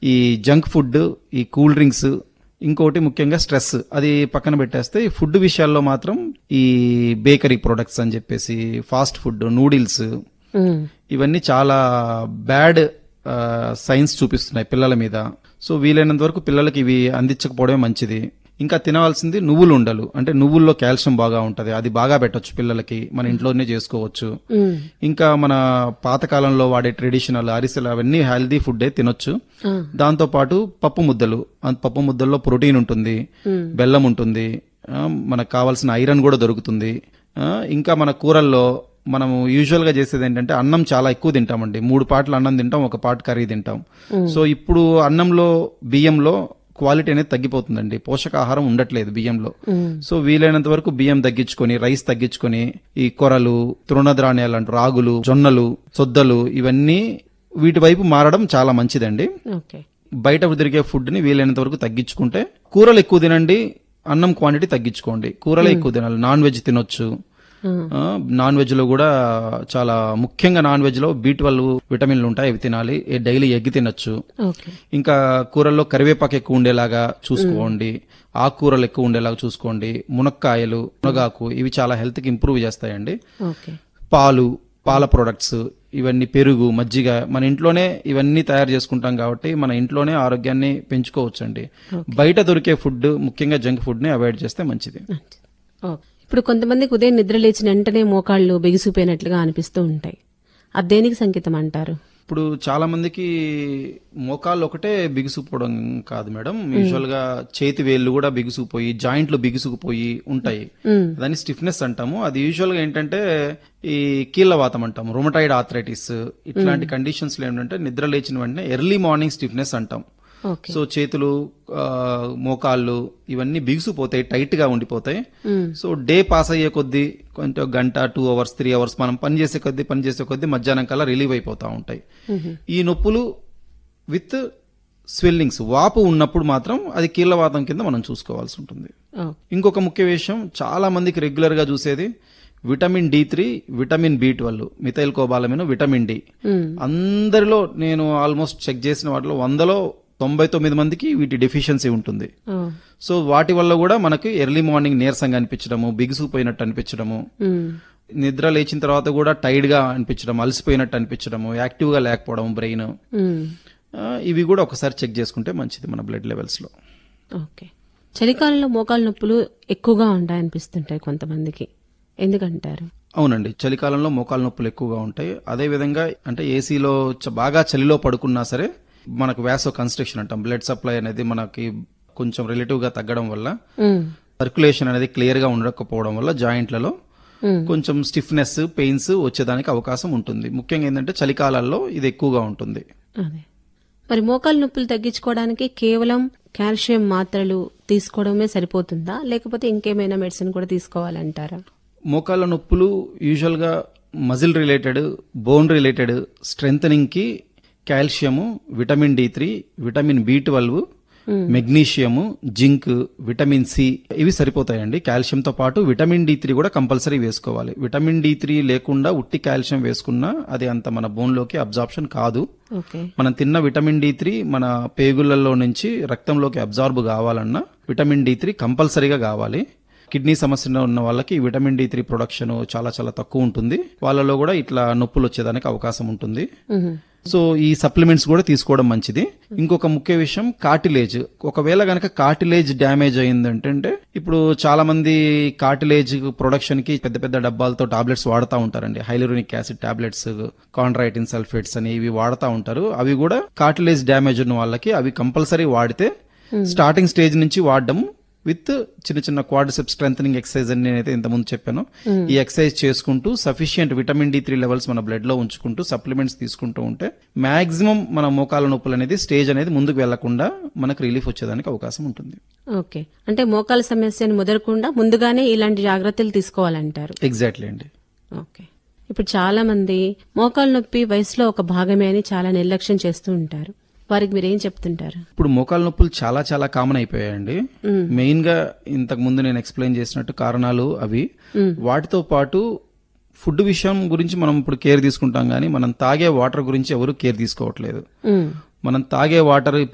ఈ junk food ఈ cool drinks ఇంకోటి ముఖ్యంగా స్ట్రెస్ అది పక్కన పెట్టేస్తే ఈ ఫుడ్ విషయాల్లో మాత్రం ఈ బేకరీ ప్రొడక్ట్స్ అని చెప్పేసి ఫాస్ట్ ఫుడ్ నూడిల్స్ ఉమ్, ఇవన్నీ చాలా బ్యాడ్ సైన్స్ చూపిస్తున్నాయి పిల్లల మీద సో వీలైనంత వరకు పిల్లలకి ఇవి అందించకపోవడమే మంచిది ఇంకా తినవలసింది నువ్వులు ఉండలు అంటే నువ్వుల్లో కాల్షియం బాగా ఉంటది అది బాగా పెట్టొచ్చు పిల్లలకి మన ఇంట్లోనే చేసుకోవచ్చు ఉమ్, ఇంకా మన పాతకాలంలో వాడే ట్రెడిషనల్ అరిసెలు అవన్నీ హెల్దీ ఫుడ్డే తినొచ్చు ఆ, దాంతో పాటు పప్పు ముద్దలు ఆ పప్పు ముద్దల్లో ప్రోటీన్ ఉంటుంది ఉమ్, బెల్లం ఉంటుంది ఆ, మనకు కావాల్సిన ఐరన్ కూడా దొరుకుతుంది ఆ, ఇంకా మన కూరల్లో మనము యూజువల్ గా చేసేది ఏంటంటే అన్నం చాలా ఎక్కువ తింటామండి మూడు పాటలు అన్నం తింటాం ఒక పాట కర్రీ తింటాం సో ఇప్పుడు అన్నంలో బియ్యంలో క్వాలిటీ అనేది తగ్గిపోతుందండి పోషకాహారం ఉండట్లేదు బియ్యంలో ఉమ్, సో వీలైనంత వరకు బియ్యం తగ్గించుకొని రైస్ తగ్గించుకొని ఈ కొరలు తృణధాన్యాలు అంటూ రాగులు జొన్నలు సొద్దలు ఇవన్నీ వీటి వైపు మారడం చాలా మంచిదండి ఓకే బయట దొరికే ఫుడ్ ని వీలైనంత వరకు తగ్గించుకుంటే కూరలు ఎక్కువ తినండి అన్నం క్వాంటిటీ తగ్గించుకోండి కూరలే ఎక్కువ తినాలి నాన్ వెజ్ తినొచ్చు ఆ, ఆ, నాన్ వెజ్ లో కూడా చాలా ముఖ్యంగా నాన్ వెజ్ లో బీ ట్వెల్వ్ విటమిన్లు ఉంటాయి అవి తినాలి ఏ డైలీ ఎగ్ తినొచ్చు ఓకే ఇంకా కూరల్లో కరివేపాకు ఎక్కువ ఉండేలాగా చూసుకోండి ఆకుకూరలు ఎక్కువ ఉండేలాగా చూసుకోండి మునక్కాయలు మునగాకు ఇవి చాలా హెల్త్ కి ఇంప్రూవ్ చేస్తాయండి ఓకే పాలు పాల ప్రొడక్ట్స్ ఇవన్నీ పెరుగు మజ్జిగ మన ఇంట్లోనే ఇవన్నీ తయారు చేసుకుంటాం కాబట్టి మన ఇంట్లోనే ఆరోగ్యాన్ని పెంచుకోవచ్చండి బయట దొరికే ఫుడ్ ముఖ్యంగా జంక్ ఫుడ్ ని అవాయిడ్ చేస్తే మంచిది మంచిది. ఓకే. ఇప్పుడు కొంతమందికి ఉదయం నిద్ర లేచిన వెంటనే మోకాళ్ళు బిగిసిపోయినట్లుగా అనిపిస్తూ ఉంటాయి అది దేనికి సంకేతం అంటారు ఇప్పుడు చాలా మందికి మోకాళ్ళు ఒకటే బిగుసుకుపోవడం కాదు మేడం యూజువల్ గా చేతి వేళ్ళు కూడా బిగుసుకుపోయి జాయింట్లు బిగుసుకుపోయి ఉంటాయి ఉమ్, దాన్ని స్టిఫ్నెస్ అంటాము అది యూజువల్ గా ఏంటంటే ఈ కీళ్ళవాతం అంటాం రొమటైడ్ ఆథరైటిస్ ఇట్లాంటి కండిషన్స్ లో ఏంటంటే నిద్ర లేచిన వెంటనే ఎర్లీ మార్నింగ్ స్టిఫ్నెస్ అంటాం ఓకే సో చేతులు ఆ, మోకాళ్ళు ఇవన్నీ బిగుసిపోతాయి టైట్ గా ఉండిపోతాయి ఉమ్, సో డే పాస్ అయ్యే కొద్దీ కొంచెం గంట టూ అవర్స్ త్రీ అవర్స్ మనం పని చేసే కొద్దీ పని చేసే కొద్దీ మధ్యాహ్నం కల్లా రిలీవ్ అయిపోతా ఉంటాయి ఉహు, ఈ నొప్పులు విత్ స్వెల్లింగ్స్ వాపు ఉన్నప్పుడు మాత్రం అది కీళ్ళవాతం కింద మనం చూసుకోవాల్సి ఉంటుంది ఓ, ఇంకొక ముఖ్య విషయం చాలా మందికి రెగ్యులర్ గా చూసేది vitamin D three vitamin B twelve methyl cobalamin vitamin D um, అందరిలో నేను ఆల్మోస్ట్ చెక్ చేసిన వాటిలో వందలో తొంభై తొమ్మిది మందికి వీటి డెఫిషియన్సీ ఉంటుంది ఓ, సో వాటి వల్ల కూడా మనకి ఎర్లీ మార్నింగ్ నీరసంగా అనిపించడము బిగుసుకుపోయినట్టు అనిపించడము ఉమ్, నిద్ర లేచిన తర్వాత కూడా టైర్డ్ గా అనిపించడం అలసిపోయినట్టు అనిపించడము యాక్టివ్ గా లేకపోవడం బ్రెయిన్ ఉమ్, ఇవి కూడా ఒకసారి చెక్ చేసుకుంటే మంచిది మన బ్లడ్ లెవెల్స్ లో ఓకే చలికాలంలో మోకాలు నొప్పులు ఎక్కువగా ఉంటాయనిపిస్తుంటాయి కొంతమందికి ఎందుకంటారు అవునండి చలికాలంలో మోకాలు నొప్పులు ఎక్కువగా ఉంటాయి అదే విధంగా అంటే ఏసీలో చ- బాగా చలిలో పడుకున్నా సరే మనకు వ్యాసో కన్స్ట్రక్షన్ అంటాం బ్లడ్ సప్లై అనేది మనకి కొంచెం రిలేటివ్ గా తగ్గడం వల్ల ఉమ్, సర్క్యులేషన్ అనేది క్లియర్ గా ఉండకపోవడం వల్ల జాయింట్లలో ఉమ్, కొంచెం స్టిఫ్నెస్ పెయిన్స్ వచ్చేదానికి అవకాశం ఉంటుంది ముఖ్యంగా ఏంటంటే చలికాలాల్లో ఇది ఎక్కువగా ఉంటుంది అదే మరి మోకాలు నొప్పులు తగ్గించుకోవడానికి కేవలం కాల్షియం మాత్రలు తీసుకోవడమే సరిపోతుందా లేకపోతే ఇంకేమైనా మెడిసిన్ కూడా తీసుకోవాలంటారా మోకాళ్ళ నొప్పులు యూజువల్ గా muscle related bone related strength కి calcium vitamin D three vitamin B twelve magnesium zinc vitamin C ఇవి సరిపోతాయండి కాల్షియంతో పాటు విటమిన్ డి త్రీ కూడా కంపల్సరీ వేసుకోవాలి విటమిన్ డి త్రీ లేకుండా ఉట్టి కాల్షియం వేసుకున్నా అది అంత మన బోన్ లోకి అబ్జార్ప్షన్ కాదు ఓకే మనం తిన్న విటమిన్ డి త్రీ మన పేగులలో నుంచి రక్తంలోకి అబ్జార్బ్ కావాలన్నా విటమిన్ డి త్రీ కంపల్సరీగా కావాలి కిడ్నీ సమస్య ఉన్న వాళ్ళకి ఈ విటమిన్ డి త్రీ ప్రొడక్షన్ చాలా చాలా తక్కువ ఉంటుంది వాళ్ళలో కూడా ఇట్లా నొప్పులు వచ్చేదానికి అవకాశం ఉంటుంది ఉహు, సో ఈ సప్లిమెంట్స్ కూడా తీసుకోవడం మంచిది ఇంకొక ముఖ్య విషయం కార్టిలేజ్ ఒకవేళ గనక కార్టిలేజ్ డ్యామేజ్ అయిందంటే ఇప్పుడు చాలా మంది కార్టిలేజ్ ప్రొడక్షన్ కి పెద్ద పెద్ద డబ్బాలతో టాబ్లెట్స్ వాడుతూ ఉంటారండి hyaluronic acid tablets chondroitin sulphates అని ఇవి వాడుతూ ఉంటారు అవి కూడా కార్టిలేజ్ డ్యామేజ్ ఉన్న వాళ్ళకి అవి కంపల్సరీ వాడితే స్టార్టింగ్ స్టేజ్ నుంచి వాడడం విత్ చిన్న చిన్న క్వాడ్రిసెప్ స్ట్రెంగ్ ఎక్సర్సైజ్ అని నేనైతే ఇంతకుముందు చెప్పాను ఈ ఎక్సర్సైజ్ చేసుకుంటూ sufficient vitamin D three levels మన బ్లడ్ లో ఉంచుకుంటూ సప్లిమెంట్స్ తీసుకుంటూ ఉంటే మాక్సిమం మన మోకాల నొప్పులు అనేది స్టేజ్ అనేది ముందుకు వెళ్లకుండా మనకు రిలీఫ్ వచ్చేదానికి అవకాశం ఉంటుంది ఓకే అంటే మోకాల సమస్యను ముదరకుండా ముందుగానే ఇలాంటి జాగ్రత్తలు తీసుకోవాలంటారు ఎగ్జాక్ట్లీ అండి ఓకే ఇప్పుడు చాలా మంది మోకాలు నొప్పి వయసులో ఒక భాగమే అని చాలా నిర్లక్ష్యం చేస్తూ ఉంటారు వారికి మీరేం చెప్తుంటారు ఇప్పుడు మోకాల నొప్పులు చాలా చాలా కామన్ అయిపోయాయండి మెయిన్ గా ఇంతకు ముందు నేను ఎక్స్ప్లెయిన్ చేసినట్టు కారణాలు అవి వాటితో పాటు ఫుడ్ విషయం గురించి మనం ఇప్పుడు కేర్ తీసుకుంటాం కానీ మనం తాగే వాటర్ గురించి ఎవరు కేర్ తీసుకోవట్లేదు ఉమ్, మనం తాగే వాటర్